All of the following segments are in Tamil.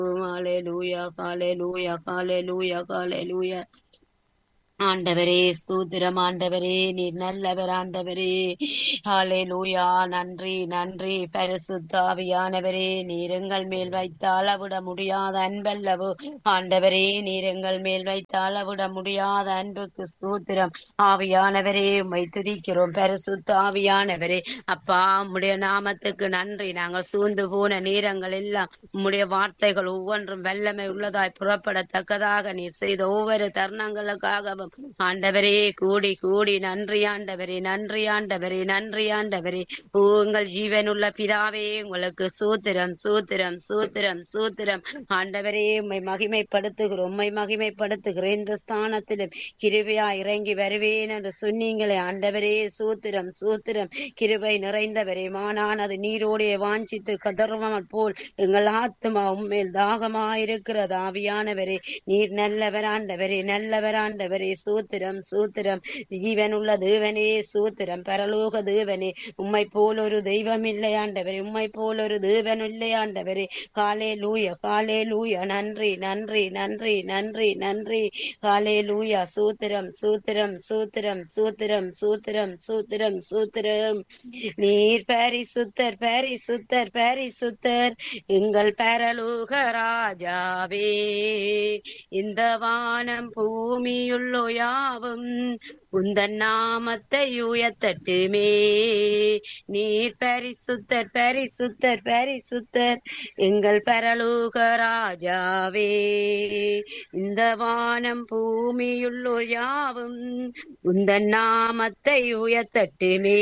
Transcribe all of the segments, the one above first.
ஹalleluya ஹalleluya ஹalleluya ஹalleluya ஆண்டவரே ஸ்தோத்திரம் ஆண்டவரே நீர் நல்லவர் ஆண்டவரே ஹalleluya நன்றி நன்றி பரிசுத்தாவியானவரே நீர் எங்கள் மேல் வைத்த அளவிட முடியாத அன்பல்லவோ ஆண்டவரே நீர் எங்கள் மேல் வைத்த அளவிட முடியாத அன்புக்கு ஸ்தோத்திரம் ஆவியானவரே உம்மை துதிக்கிறோம் பரிசுத்த ஆவியானவரே அப்பா உம்முடைய நாமத்துக்கு நன்றி நாங்கள் சூழ்ந்து போன நேரங்கள் எல்லாம் உம்முடைய வார்த்தைகள் ஒவ்வொன்றும் வல்லமை உள்ளதாய் புறப்படத்தக்கதாக நீர் செய்த ஒவ்வொரு தருணங்களுக்காகவும் ஆண்டவரே கூடி கூடி நன்றி ஆண்டவரே நன்றி ஆண்டவரே நன்றி ஆண்டவரே ஓ உங்கள் ஜீவனுள்ள பிதாவே உங்களுக்கு சூத்திரம் சூத்திரம் சூத்திரம் சூத்திரம் ஆண்டவரே உம்மை மகிமைப்படுத்துகிறோம் உம்மை மகிமைப்படுத்துகிறேன் இந்த ஸ்தானத்திலும் கிருபையா இறங்கி வருவேன் என்று சொன்னீங்களே ஆண்டவரே சூத்திரம் சூத்திரம் கிருபை நிறைந்தவரே மானானது நீரோடைய வாஞ்சித்து கதர்வமல் போல் எங்கள் ஆத்மா உண்மையில் தாகமாயிருக்கிறது ஆவியானவரே நீர் நல்லவர் ஆண்டவரே நல்லவர் ஆண்டவரே சூத்திரம் சூத்திரம் ஜீவனுள்ள தேவனே சூத்திரம் பரலோக தேவனே உம்மை போல் ஒரு தெய்வம் இல்லை ஆண்டவரே உம்மை போல் ஒரு தேவன் இல்லை ஆண்டவரே காலே லூயா காலே லூயா நன்றி நன்றி நன்றி நன்றி நன்றி காலே லூயா சூத்திரம் சூத்திரம் சூத்திரம் சூத்திரம் சூத்திரம் சூத்திரம் சூத்திரம் நீர் பரிசுத்தர் பரிசுத்தர் பரிசுத்தர் எங்கள் பரலோக ராஜாவே இந்த வானம் பூமியுள்ளோ யாவும் உந்தன் நாமத்தை உயர்த்தட்டுமே நீர் பரிசுத்தர் பரிசுத்தர் பரிசுத்தர் எங்கள் பரலோக ராஜாவே இந்த வானம் பூமியுள்ளோர் யாவும் உந்தன் நாமத்தை உயர்த்தட்டுமே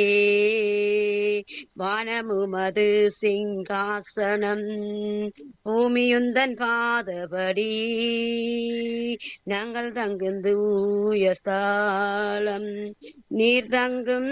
வானமுமது சிங்காசனம் பூமியுந்தன் பாதபடி நாங்கள் தங்குந்து ஊயஸ்தாலம் நீர் தங்கும்